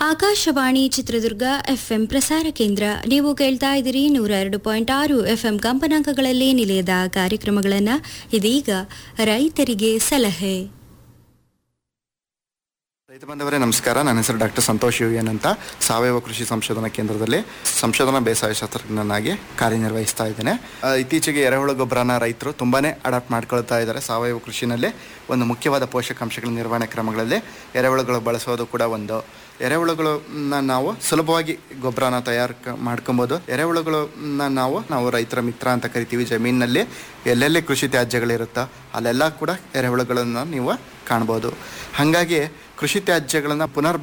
Akashvani Chitradurga FM ಪ್ರಸಾರ ಕೇಂದ್ರ ನೀವು ಕೇಳ್ತಾ ಇದ್ದೀರಿ ನೂರ ಎರಡು ಪಾಯಿಂಟ್ ಆರು ಎಫ್ಎಂ ಕಂಪನಾಂಕಗಳಲ್ಲಿ ನಿಲಯದ ಕಾರ್ಯಕ್ರಮಗಳನ್ನು ಇದೀಗ ರೈತರಿಗೆ ಸಲಹೆ ರೈತ ಬಾಂಧವರೇ ನಮಸ್ಕಾರ ನನ್ನ ಹೆಸರು ಡಾಕ್ಟರ್ ಸಂತೋಷ್ ಯು ಎನ್ ಅಂತ ಸಾವಯವ ಕೃಷಿ ಸಂಶೋಧನಾ ಕೇಂದ್ರದಲ್ಲಿ ಸಂಶೋಧನಾ ಬೇಸಾಯ ಶಾಸ್ತ್ರಜ್ಞನಾಗಿ ಕಾರ್ಯನಿರ್ವಹಿಸ್ತಾ ಇದ್ದೇನೆ ಆ, ಇತ್ತೀಚೆಗೆ ಎರೆಹುಳು ಗೊಬ್ಬರನ ರೈತರು ತುಂಬಾನೇ ಅಡಾಪ್ಟ್ ಮಾಡ್ಕೊಳ್ತಾ ಇದ್ದಾರೆ ಸಾವಯವ ಕೃಷಿನಲ್ಲಿ ಒಂದು ಮುಖ್ಯವಾದ ಪೋಷಕಾಂಶಗಳ ನಿರ್ವಹಣೆ ಕ್ರಮಗಳಲ್ಲಿ ಎರೆಹುಳುಗಳು ಬಳಸೋದು ಕೂಡ ಒಂದು ಎರೆಹುಳುಗಳನ್ನ ನಾವು ಸುಲಭವಾಗಿ ಗೊಬ್ಬರನ ತಯಾರು ಮಾಡ್ಕೊಬೋದು ಎರೆಹುಳುಗಳನ್ನ ನಾವು ನಾವು ರೈತರ ಮಿತ್ರ ಅಂತ ಕರಿತೀವಿ ಜಮೀನಿನಲ್ಲಿ ಎಲ್ಲೆಲ್ಲಿ ಕೃಷಿ ತ್ಯಾಜ್ಯಗಳಿರುತ್ತೋ ಅಲ್ಲೆಲ್ಲ ಕೂಡ ಎರೆಹುಳುಗಳನ್ನು ನೀವು ಕಾಣ್ಬೋದು ಹಾಗಾಗಿ ಕೃಷಿ ತ್ಯಾಜ್ಯಗಳನ್ನು ಪುನರ್